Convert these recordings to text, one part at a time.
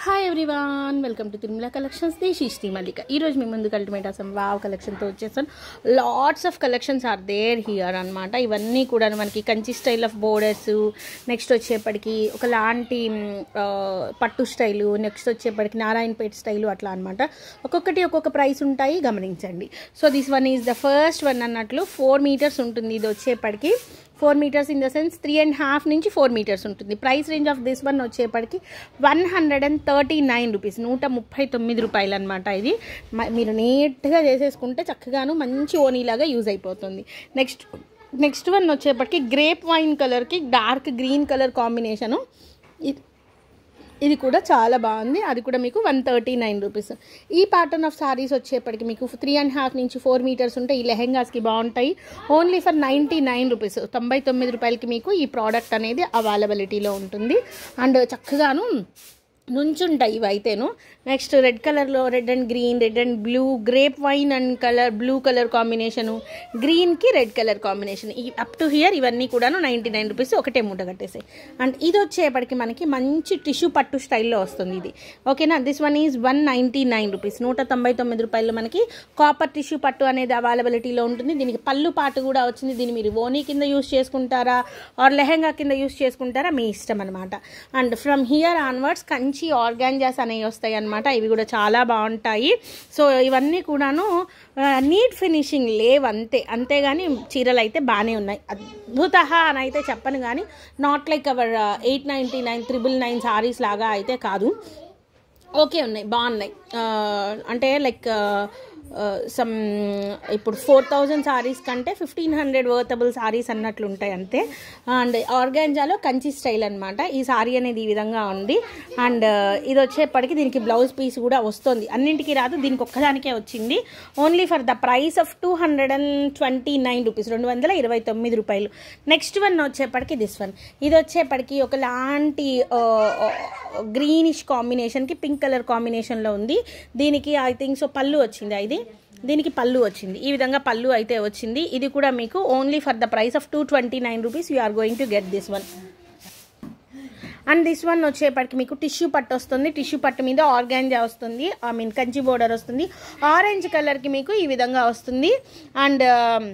hi everyone welcome to Tirumala collections దేశీ శ్రీ మల్లిక ఈరోజు మీ ముందు అల్టిమేట్ అసం వావ్ కలెక్షన్తో వచ్చేసాను lots of collections are there here అనమాట ఇవన్నీ కూడా మనకి Kanchi style of borders next వచ్చేప్పటికి ఒకలాంటి మ్, ఆ, పట్టు స్టైలు నెక్స్ట్ వచ్చేప్పటికి నారాయణపేట స్టైలు అట్లా అనమాట ఒక్కొక్కటి ఒక్కొక్క ప్రైస్ ఉంటాయి గమనించండి so this one is the first one అన్నట్లు ఫోర్ మీటర్స్ ఉంటుంది ఇది వచ్చేప్పటికి four meters in the sense three and half నుంచి ఫోర్ మీటర్స్ ఉంటుంది price range of this one వచ్చేప్పటికి one hundred and thirty nine rupees నూట ముప్పై తొమ్మిది రూపాయలు అనమాట ఇది మ- మీరు నీట్గా చేసేసుకుంటే చక్కగాను మంచి ఓనీలాగా యూజ్ అయిపోతుంది నెక్స్ట్ నెక్స్ట్ వన్ వచ్చేప్పటికి గ్రేప్ వైన్ కలర్కి డార్క్ గ్రీన్ కలర్ కాంబినేషను ఇది ఇది కూడా చాలా బాగుంది అది కూడా మీకు వన్ థర్టీ నైన్ రూపీస్ ఈ ప్యాటర్న్ ఆఫ్ సారీస్ వచ్చేప్పటికి మీకు త్రీ అండ్ హాఫ్ నుంచి ఫోర్ మీటర్స్ ఉంటాయి ఈ లెహెంగాస్కి బాగుంటాయి only for ninety nine rupees తొంభై తొమ్మిది రూపాయలకి మీకు ఈ ప్రోడక్ట్ అనేది అవైలబిలిటీలో ఉంటుంది అండ్ చక్కగాను నుంచుంటాయి ఇవి అయితేను నెక్స్ట్ రెడ్ కలర్లో red and green red and blue grape wine and colour blue colour combination గ్రీన్కి రెడ్ కలర్ కాంబినేషన్ ఈ అప్ టు హియర్ ఇవన్నీ కూడాను నైంటీ నైన్ రూపీస్ ఒకటే మూట కట్టేసాయి అండ్ ఇది వచ్చేపటికి మనకి మంచి టిష్యూ పట్టు స్టైల్లో వస్తుంది ఇది ఓకేనా this one is one ninety nine rupees నూట తొంభై తొమ్మిది రూపాయలు మనకి కాపర్ టిష్యూ పట్టు అనేది అవైలబిలిటీలో ఉంటుంది దీనికి పళ్ళు పాటు కూడా వచ్చింది దీన్ని మీరు ఓనీ కింద యూస్ చేసుకుంటారా ఆర్ లెహెంగా కింద యూస్ చేసుకుంటారా మీ ఇష్టం అనమాట and from here onwards Kanchi organzas అనేవి వస్తాయి అనమాట ఇవి కూడా చాలా బాగుంటాయి సో ఇవన్నీ కూడాను నీట్ ఫినిషింగ్ లేవు అంతే అంతేగాని చీరలు అయితే బాగానే ఉన్నాయి అద్భుత అని అయితే చెప్పను కానీ not like our eight ninety nine triple nine saris లాగా అయితే కాదు ఓకే ఉన్నాయి బాగున్నాయి ఆ, అంటే లైక్ సమ్ ఇప్పుడు ఫోర్ థౌజండ్ సారీస్ కంటే ఫిఫ్టీన్ హండ్రెడ్ వర్తబుల్ సారీస్ అన్నట్లు ఉంటాయి అంతే అండ్ ఆర్గాంజాలో కంచి స్టైల్ అనమాట ఈ సారీ అనేది ఈ విధంగా ఉంది అండ్ ఇది వచ్చేప్పటికి దీనికి బ్లౌజ్ పీస్ కూడా వస్తుంది అన్నింటికి రాదు దీనికి ఒక్కదానికే వచ్చింది only for the price of two hundred and twenty nine rupees రెండు వందల ఇరవై తొమ్మిది రూపాయలు నెక్స్ట్ వన్ వచ్చేప్పటికి దిస్ వన్ ఇది వచ్చేప్పటికి ఒకలాంటి గ్రీనిష్ కాంబినేషన్కి పింక్ కలర్ కాంబినేషన్లో ఉంది దీనికి ఐ థింక్ సో పళ్ళు వచ్చింది ఇది దీనికి పళ్ళు వచ్చింది ఈ విధంగా పళ్ళు అయితే వచ్చింది ఇది కూడా మీకు only for the price of two twenty nine rupees you are going to get this one and this one వచ్చేప్పటికి మీకు టిష్యూ పట్టు వస్తుంది టిష్యూ పట్టు మీద ఆర్గాంజా వస్తుంది ఐ మీన్ కంచి బోర్డర్ వస్తుంది ఆరెంజ్ కలర్కి మీకు ఈ విధంగా వస్తుంది అండ్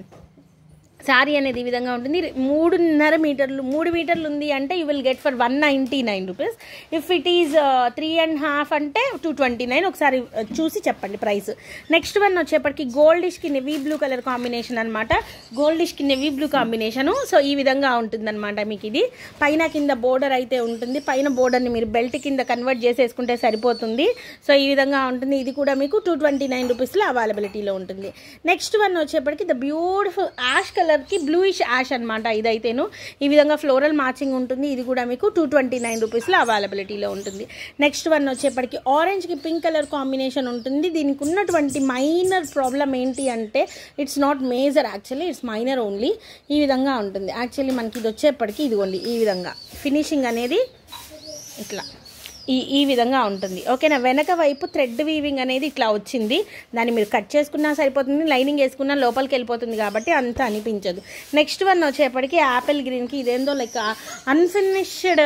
శారీ అనేది ఈ విధంగా ఉంటుంది మూడున్నర మీటర్లు మూడు మీటర్లు ఉంది అంటే you will get for one ninety nine rupees if it is three and half అంటే టూ ట్వంటీ నైన్ ఒకసారి uh, చూసి చెప్పండి ప్రైస్ నెక్స్ట్ వన్ వచ్చేప్పటికి గోల్డిష్కి నెవీ బ్లూ కలర్ కాంబినేషన్ అనమాట గోల్డిష్కి నెవీ బ్లూ కాంబినేషను సో ఈ విధంగా ఉంటుందన్నమాట మీకు ఇది పైన కింద బోర్డర్ అయితే ఉంటుంది పైన బోర్డర్ని మీరు బెల్ట్ కింద కన్వర్ట్ చేసేసుకుంటే సరిపోతుంది సో ఈ విధంగా ఉంటుంది ఇది కూడా మీకు టూ ట్వంటీ నైన్ రూపీస్లో అవైలబిలిటీలో ఉంటుంది నెక్స్ట్ వన్ వచ్చేప్పటికి ద బ్యూటిఫుల్ యాష్ కలర్కి బ్లూయిష్ యాష్ అనమాట ఇదైతేను ఈ విధంగా ఫ్లోరల్ మ్యాచింగ్ ఉంటుంది ఇది కూడా మీకు టూ ట్వంటీ నైన్ రూపీస్లో అవైలబిలిటీలో ఉంటుంది నెక్స్ట్ వన్ వచ్చేప్పటికి ఆరెంజ్కి పింక్ కలర్ కాంబినేషన్ ఉంటుంది దీనికి ఉన్నటువంటి మైనర్ ప్రాబ్లం ఏంటి అంటే it's not major actually it's minor only ఈ విధంగా ఉంటుంది యాక్చువల్లీ మనకి ఇది వచ్చేప్పటికి ఇదిగోండి ఈ విధంగా ఫినిషింగ్ అనేది ఇట్లా ఈ ఈ విధంగా ఉంటుంది ఓకేనా వెనక వైపు థ్రెడ్ వీవింగ్ అనేది ఇట్లా వచ్చింది దాన్ని మీరు కట్ చేసుకున్నా సరిపోతుంది లైనింగ్ వేసుకున్నా లోపలికి వెళ్ళిపోతుంది కాబట్టి అంత అనిపించదు నెక్స్ట్ వన్ వచ్చేప్పటికి యాపిల్ గ్రీన్కి ఇదేందో like unfinished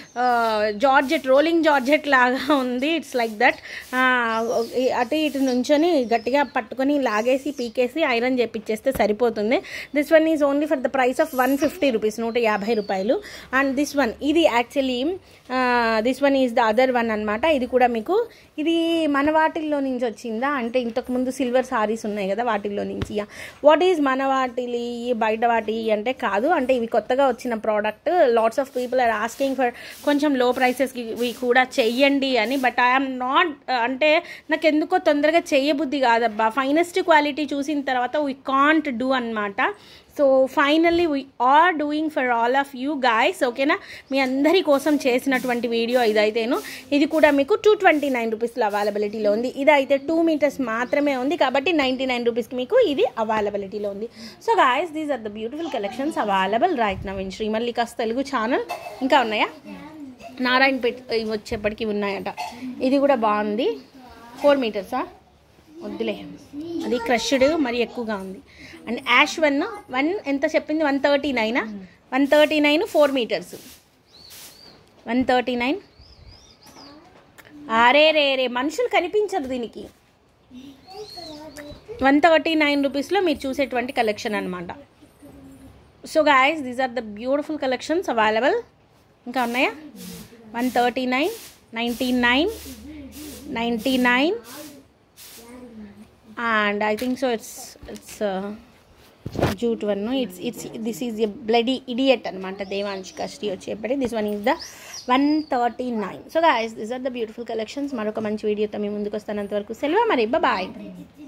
georgette rolling georgette లాగా ఉంది ఇట్స్ లైక్ దట్ అటు ఇటు నుంచొని గట్టిగా పట్టుకొని లాగేసి పీకేసి ఐరన్ చేపించేస్తే సరిపోతుంది this one is only for the price of one fifty rupees నూట యాభై రూపాయలు అండ్ దిస్ వన్ ఇది actually this one is the other one అనమాట ఇది కూడా మీకు ఇది మన వాటిల్లో నుంచి వచ్చిందా అంటే ఇంతకుముందు సిల్వర్ సారీస్ ఉన్నాయి కదా వాటిల్లో నుంచి వాట్ ఈజ్ మన వాటిలి బయట వాటి అంటే కాదు అంటే ఇవి కొత్తగా వచ్చిన product lots of people are asking for కొంచెం లో ప్రైసెస్కి ఇవి కూడా చెయ్యండి అని బట్ ఐఎమ్ నాట్ అంటే నాకు ఎందుకో తొందరగా చెయ్యబుద్ధి కాదబ్బా ఫైనెస్ట్ క్వాలిటీ చూసిన తర్వాత వీ కాంట్ డూ అనమాట so finally we are doing for all of you guys ఓకేనా మీ అందరి కోసం చేసినటువంటి వీడియో ఇదైతేను ఇది కూడా మీకు టూ ట్వంటీ నైన్ రూపీస్లో అవైలబిలిటీలో ఉంది ఇది అయితే టూ మీటర్స్ మాత్రమే ఉంది కాబట్టి నైంటీ నైన్ రూపీస్కి మీకు ఇది అవైలబిలిటీలో ఉంది so guys these are the beautiful collections available right now in శ్రీమల్లికాస్ తెలుగు ఛానల్ ఇంకా ఉన్నాయా నారాయణపేట ఇవి వచ్చేప్పటికి ఉన్నాయట ఇది కూడా బాగుంది ఫోర్ మీటర్సా వద్దులే అది క్రష్డ్ మరి ఎక్కువగా ఉంది అండ్ యాష్ వన్ వన్ ఎంత చెప్పింది వన్ థర్టీ నైనా one thirty nine four meters one thirty nine అరే రే రే మనుషులు కనిపించరు దీనికి వన్ థర్టీ నైన్ రూపీస్లో మీరు చూసేటువంటి కలెక్షన్ అనమాట so guys these are the beautiful collections available ఇంకా ఉన్నాయా one thirty nine ninety nine ninety nine and I think so it's it's jute one it's it's this is a bloody idiot అనమాట దేవాంశిక శ్రీ వచ్చేప్పటి this one is the one thirty nine so guys this are the beautiful collections మరొక మంచి వీడియోతో మీ ముందుకు వస్తానంత వరకు సెలవు మరి bye